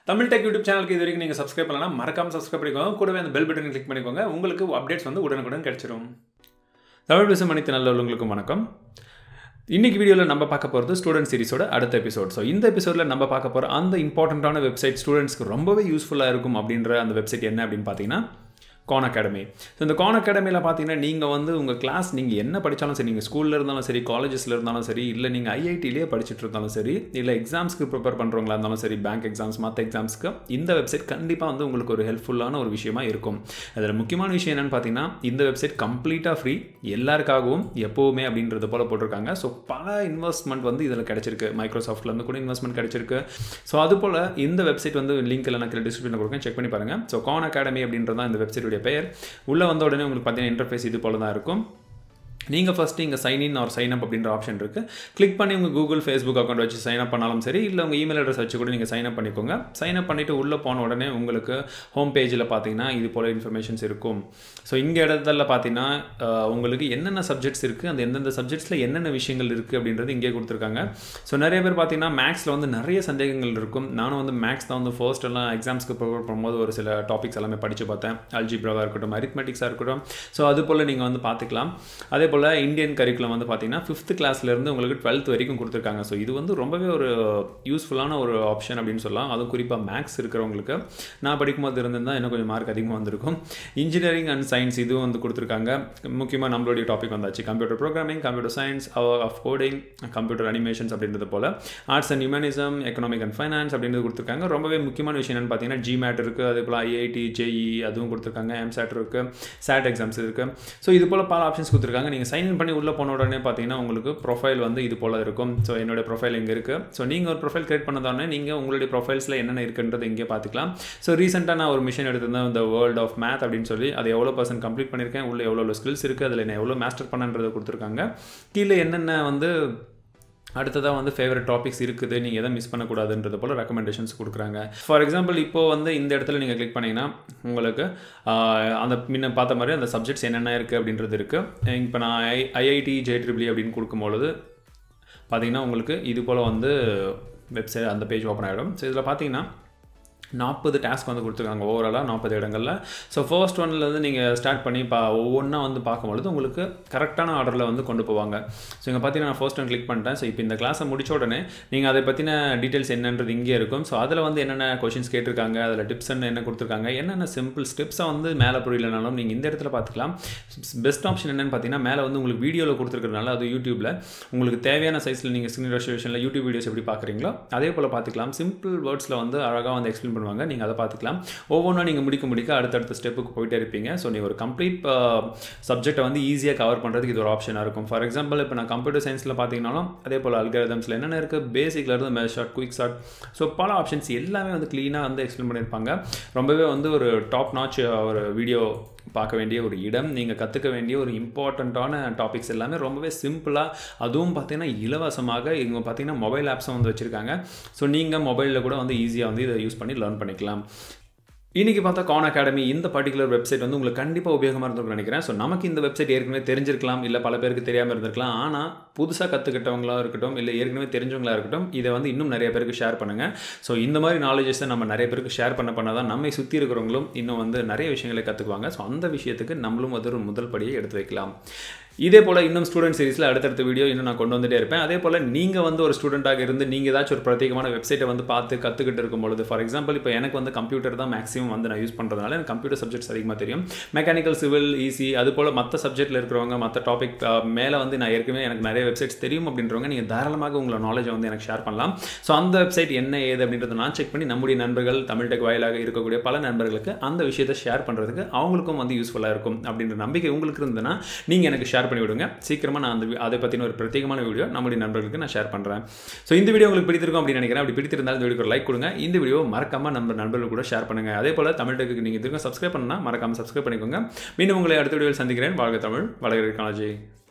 Tamil tech YouTube சேனலுக்கு இது வரைக்கும் நீங்கள் சப்ஸ்கிரைப் பண்ணலாம் மறக்காம சப்ஸ்கிரைப் பண்ணிக்கோங்க கூடவே அந்த பெல் பட்டன் கிளிக் பண்ணிக்கோங்க உங்களுக்கு அப்டேட்ஸ் வந்து உடனுக்குடன் கிடைச்சிரும் தமிழ் பேசும் அனைத்து நல்ல உள்ளவங்களுக்கும் வணக்கம் இன்னைக்கு வீடியோவில் நம்ம பார்க்க போகிறது ஸ்டூடெண்ட் சீரிஸோட அடுத்த எபிசோட் ஸோ இந்த எபிசோடில் நம்ம பார்க்க போகிற அந்த இம்பார்ட்டண்ட்டான வெப்சைட் ஸ்டூடெண்ட்ஸ்க்கு ரொம்பவே யூஸ்ஃபுல்லாக இருக்கும் அப்படின்ற அந்த வெப்சைட் என்ன அப்படின்னு பார்த்தீங்கன்னா கான் அகாடமி ஸோ இந்த கான் அகாடமியில் பார்த்தீங்கன்னா நீங்கள் வந்து உங்கள் கிளாஸ் நீங்கள் என்ன படித்தாலும் சரி நீங்கள் ஸ்கூலில் இருந்தாலும் சரி காலேஜஸில் இருந்தாலும் சரி இல்லை நீங்கள் ஐஐடிலேயே படிச்சுட்டு இருந்தாலும் சரி இல்லை எக்ஸாம்ஸ்க்கு ப்ரிப்பேர் பண்ணுறவங்களா இருந்தாலும் சரி பேங்க் எக்ஸாம்ஸ் மற்ற எக்ஸாம்ஸ்க்கு இந்த வெப்சைட் கண்டிப்பாக வந்து உங்களுக்கு ஒரு ஹெல்ப்ஃபுல்லான ஒரு விஷயமா இருக்கும் அதில் முக்கியமான விஷயம் என்னென்னு பார்த்தீங்கன்னா இந்த வெப்சைட் கம்ப்ளீட்டாக ஃப்ரீ எல்லாருக்காகவும் எப்போவுமே அப்படின்றது போல் போட்டிருக்காங்க ஸோ பல இன்வெஸ்ட்மெண்ட் வந்து இதில் கிடச்சிருக்கு மைக்ரோசாஃப்ட்லேருந்து கூட இன்வெஸ்ட்மெண்ட் கிடச்சிருக்கு ஸோ அது போல் இந்த வெப்சைட் வந்து லிங்க் எல்லாம் நான் டிஸ்கிரிப்ஷனில் கொடுக்கேன் செக் பண்ணி பாருங்கள் ஸோ கான் அகாடமி அப்படின்றது தான் இந்த வெப்சைட்டுடைய பெயர் உள்ளே வந்த உடனே உங்களுக்கு பார்த்தீங்கன்னா இன்டர்ஃபேஸ் இது போல தான் இருக்கும் நீங்கள் ஃபஸ்ட்டு இங்கே sign in or sign up அப்படின்ற ஆப்ஷன் இருக்குது கிளிக் பண்ணி உங்கள் கூகுள் ஃபேஸ்புக் அக்கௌண்ட் வச்சு சைன் அப் பண்ணாலும் சரி இல்லை உங்கள் இமெயில் அட்ரஸ் வச்சு கூட நீங்கள் சைன் அப் பண்ணிக்கோங்க சைன் அப் பண்ணிவிட்டு உள்ளே போன உடனே உங்களுக்கு ஹோம் பேஜில் பார்த்தீங்கன்னா இது போல் இன்ஃபர்மேஷன்ஸ் இருக்கும் ஸோ இங்கே இடத்துல பார்த்தீங்கன்னா உங்களுக்கு என்னென்ன சப்ஜெக்ட்ஸ் இருக்குது அந்த எந்தெந்த சப்ஜெக்ட்ஸில் என்னென்ன விஷயங்கள் இருக்குது அப்படின்றது இங்கே கொடுத்துருக்காங்க ஸோ நிறைய பேர் பார்த்தீங்கன்னா மேக்ஸில் வந்து நிறைய சந்தேகங்கள் இருக்கும் நானும் வந்து மேக்ஸ் தான் வந்து ஃபர்ஸ்ட் எல்லாம் எக்ஸாம்ஸ்க்கு ப்ரிப்பேர் பண்ணும்போது ஒரு சில டாபிக்ஸ் எல்லாமே படித்து பார்த்தேன் அல்ஜிப்ராவாக இருக்கட்டும் அரித்மெட்டிக்ஸாக இருக்கட்டும் ஸோ அது போல் நீங்கள் வந்து பார்த்துக்கலாம் அதே போல் இந்தியன் கரிக்குலம் வந்து பார்த்தீங்கன்னா ஃபிஃப்த் கிளாஸ்லேருந்து உங்களுக்கு டுவெல்த் வரைக்கும் கொடுத்துருக்காங்க ஸோ இது வந்து ரொம்பவே ஒரு யூஸ்ஃபுல்லான ஒரு ஆப்ஷன் அப்படின்னு சொல்லலாம் அதுவும் குறிப்பாக மேக்ஸ் இருக்கிறவங்களுக்கு நான் படிக்கும்போது இருந்திருந்தால் இன்னும் கொஞ்சம் மார்க் அதிகமாக வந்திருக்கும் இன்ஜினியரிங் அண்ட் சயின்ஸ் இதுவும் வந்து கொடுத்துருக்காங்க முக்கியமாக நம்மளுடைய டாபிக் வந்தாச்சு computer programming computer science of coding computer animations அப்படின்றது போல் arts and humanism economic and finance அப்படின்றது கொடுத்துருக்காங்க ரொம்பவே முக்கியமான விஷயம் என்னென்னு பார்த்தீங்கன்னா ஜிமேட் இருக்குது அதே போல் ஐஐடி ஜேஇ அதுவும் கொடுத்துருக்காங்க எம்சாட் இருக்குது சாட் எக்ஸாம்ஸ் இருக்குது ஸோ இது போல் பல ஆப்ஷன்ஸ் கொடுத்துருக்காங்க நீங்கள் சைன் இன் பண்ணி உள்ளே போன உடனே பார்த்தீங்கன்னா உங்களுக்கு ப்ரொஃபைல் வந்து இது போல் இருக்கும் ஸோ என்னோட ப்ரொஃபைல் இங்கே இருக்குது ஸோ நீங்கள் ஒரு ப்ரொஃபைல் கிரியேட் பண்ணதோடனே நீங்கள் உங்களுடைய ப்ரொஃபைல்ஸில் என்னென்ன இருக்குன்றது இங்கே பார்த்துக்கலாம் ஸோ ரீசெண்டாக நான் ஒரு மிஷன் எடுத்திருந்தேன் இந்த வேர்ல்ட் ஆஃப் மேத் அப்படின்னு சொல்லி அது எவ்வளோ பர்சன்ட் கம்ப்ளீட் பண்ணியிருக்கேன் உள்ள எவ்வளோ ஸ்கில்ஸ் இருக்குது அதில் என்ன எவ்வளோ மாஸ்டர் பண்ணன்றதை கொடுத்துருக்காங்க கீழே என்னென்ன வந்து அடுத்ததாக வந்து ஃபேவரட் டாபிக்ஸ் இருக்குது நீங்கள் எதை மிஸ் பண்ணக்கூடாதுன்றது போல் ரெக்கமெண்டேஷன்ஸ் கொடுக்குறாங்க ஃபார் எக்ஸாம்பிள் இப்போது வந்து இந்த இடத்துல நீங்கள் கிளிக் பண்ணிங்கன்னா உங்களுக்கு அந்த முன்ன பார்த்த மாதிரி அந்த சப்ஜெக்ட்ஸ் என்னென்ன இருக்குது அப்படின்றது இருக்குது இப்போ நான் ஐ ஐஐடி ஜேட்ரிபிளி அப்படின்னு கொடுக்கும்பொழுது பார்த்தீங்கன்னா உங்களுக்கு இது போல் வந்து வெப்சைட் அந்த பேஜ் ஓப்பன் ஆகிடும் ஸோ இதில் பார்த்தீங்கன்னா நாற்பது டாஸ்க் வந்து கொடுத்துருக்காங்க ஓவராலாக நாற்பது இடங்களில் ஸோ ஃபர்ஸ்ட் ஒன்லேருந்து நீங்கள் ஸ்டார்ட் பண்ணி பா ஒவ்வொன்றா வந்து பார்க்கும்பொழுது உங்களுக்கு கரெக்டான ஆர்டரில் வந்து கொண்டு போவாங்க ஸோ இங்கே பார்த்தீங்கன்னா நான் ஃபர்ஸ்ட் ஒன் கிளிக் பண்ணிட்டேன் ஸோ இப்போ இந்த கிளாஸை முடிச்ச உடனே நீங்கள் அதை பற்றின டீட்டெயில்ஸ் என்னன்றது இங்கே இருக்கும் ஸோ அதில் வந்து என்னென்ன கொஷின்ஸ் கேட்டிருக்காங்க அதில் டிப்ஸ் என்ன கொடுத்துருக்காங்க என்னென்ன சிம்பிள் ஸ்டெப்ஸை வந்து மேலே புரியலனாலும் நீங்கள் இந்த இடத்துல பார்த்துக்கலாம் பெஸ்ட் ஆப்ஷன் என்னென்னு பார்த்தீங்கன்னா மேலே வந்து உங்களுக்கு வீடியோவில் கொடுத்துருக்கறனால அது யூடியூப்பில் உங்களுக்கு தேவையான சைஸில் நீங்கள் ஸ்க்ரீன் ரெசல்யூஷனில் யூடியூப் வீடியோஸ் எப்படி பார்க்குறீங்களோ அதே போல் பார்த்துக்கலாம் சிம்பிள் வேர்ட்ஸில் வந்து அழகாக வந்து எக்ஸ்பிளைன் பண்ணுவாங்க நீங்கள் அதை பார்த்துக்கலாம் ஒவ்வொன்றும் நீங்கள் முடிக்க முடிக்க அடுத்தடுத்த ஸ்டெப்புக்கு போயிட்டே இருப்பீங்க ஸோ நீங்கள் ஒரு கம்ப்ளீட் சப்ஜெக்ட்டை வந்து ஈஸியாக கவர் பண்ணுறதுக்கு இது ஒரு ஆப்ஷனாக இருக்கும் ஃபார் எக்ஸாம்பிள் இப்போ நான் கம்ப்யூட்டர் சயின்ஸில் பார்த்தீங்கன்னாலும் அதே போல் அல்கரிதம்ஸில் என்னென்ன இருக்குது பேசிக்கில் இருந்து மே ஷார்ட் குயிக் ஷார்ட் ஸோ பல ஆப்ஷன்ஸ் எல்லாமே வந்து க்ளீனாக வந்து எக்ஸ்பிளைன் பண்ணியிருப்பாங்க ரொம்பவே வந்து ஒரு டாப் நாச் ஒரு வீடியோ பார்க்க வேண்டிய ஒரு இடம் நீங்கள் கற்றுக்க வேண்டிய ஒரு இம்பார்ட்டண்ட்டான டாபிக்ஸ் எல்லாமே ரொம்பவே சிம்பிளாக அதுவும் பார்த்தீங்கன்னா இலவசமாக இவங்க பார்த்தீங்கன்னா மொபைல் ஆப்ஸும் வந்து வச்சுருக்காங்க ஸோ நீங்கள் மொபைலில் கூட வந்து ஈஸியாக வந்து இதை யூஸ் பண்ணி லேர்ன் பண்ணிக்கலாம் இன்றைக்கி பார்த்தா கான் அகாடமி இந்த பர்டிகுலர் வெப்சைட் வந்து உங்களுக்கு கண்டிப்பாக உபயோகமாக இருந்திருக்கும் நினைக்கிறேன் ஸோ நமக்கு இந்த வெப்சைட் ஏற்கனவே தெரிஞ்சிருக்கலாம் இல்லை பல பேருக்கு தெரியாமல் இருந்திருக்கலாம் ஆனால் புதுசாக கற்றுக்கிட்டவங்களாக இருக்கட்டும் இல்லை ஏற்கனவே தெரிஞ்சவங்களாக இருக்கட்டும் இதை வந்து இன்னும் நிறைய பேருக்கு ஷேர் பண்ணுங்கள் ஸோ இந்த மாதிரி நாலேஜஸை நம்ம நிறைய பேருக்கு ஷேர் பண்ண பண்ண தான் நம்மை சுற்றி இருக்கிறவங்களும் இன்னும் வந்து நிறைய விஷயங்களை கற்றுக்குவாங்க ஸோ அந்த விஷயத்துக்கு நம்மளும் வந்து ஒரு முதல் படியை எடுத்து வைக்கலாம் இதே போல் இன்னும் ஸ்டூடெண்ட் சீரிஸில் அடுத்தடுத்த வீடியோ இன்னும் நான் கொண்டு வந்துட்டே இருப்பேன் அதே போல் நீங்கள் வந்து ஒரு ஸ்டூடெண்ட்டாக இருந்து நீங்கள் ஏதாச்சும் ஒரு பிரத்யேகமான வெப்சைட்டை வந்து பார்த்து கற்றுக்கிட்டு இருக்கும் பொழுது ஃபார் எக்ஸாம்பிள் இப்போ எனக்கு வந்து கம்ப்யூட்டர் தான் மேக்ஸிமம் வந்து நான் யூஸ் பண்ணுறதுனால எனக்கு கம்ப்யூட்டர் சப்ஜெக்ட்ஸ் அதிகமாக தெரியும் மெக்கானிக்கல் சிவில் ஈஸி அது போல் மற்ற சப்ஜெக்ட்டில் இருக்கிறவங்க மற்ற டாபிக் மேலே வந்து நான் ஏற்கனவே எனக்கு நிறைய வெப்சைட்ஸ் தெரியும் அப்படின்றவங்க நீங்கள் தாராளமாக உங்களோட நாலேஜை வந்து எனக்கு ஷேர் பண்ணலாம் ஸோ அந்த வெப்சைட் என்ன ஏது அப்படின்றத நான் செக் பண்ணி நம்முடைய நண்பர்கள் தமிழ் டெக் வாயிலாக இருக்கக்கூடிய பல நண்பர்களுக்கு அந்த விஷயத்தை ஷேர் பண்ணுறதுக்கு அவங்களுக்கும் வந்து யூஸ்ஃபுல்லாக இருக்கும் அப்படின்ற நம்பிக்கை உங்களுக்கு இருந்ததுன்னா நீங்கள் எனக்கு ஷேர் பண்ணி விடுங்க சீக்கிரம் சீக்கிரமாக நான் அந்த அதை பற்றின ஒரு பிரத்யேகமான வீடியோ நம்முடைய நண்பர்களுக்கு நான் ஷேர் பண்ணுறேன் ஸோ இந்த வீடியோ உங்களுக்கு பிடித்திருக்கும் அப்படின்னு நினைக்கிறேன் அப்படி பிடித்திருந்தால் இந்த வீடியோக்கு லைக் கொடுங்க இந்த வீடியோ மறக்காம நம்ம நண்பர்கள் கூட ஷேர் பண்ணுங்கள் அதே போல் தமிழ் டெக்கு நீங்கள் திரும்ப சப்ஸ்கிரைப் பண்ணால் மறக்காம சப்ஸ்கிரைப் பண்ணிக்கோங்க மீண்டும் உங்களை அடுத்த வீடியோவில் சந்திக்கிறேன் வாழ்க தமிழ் வளர்கிற காலேஜ்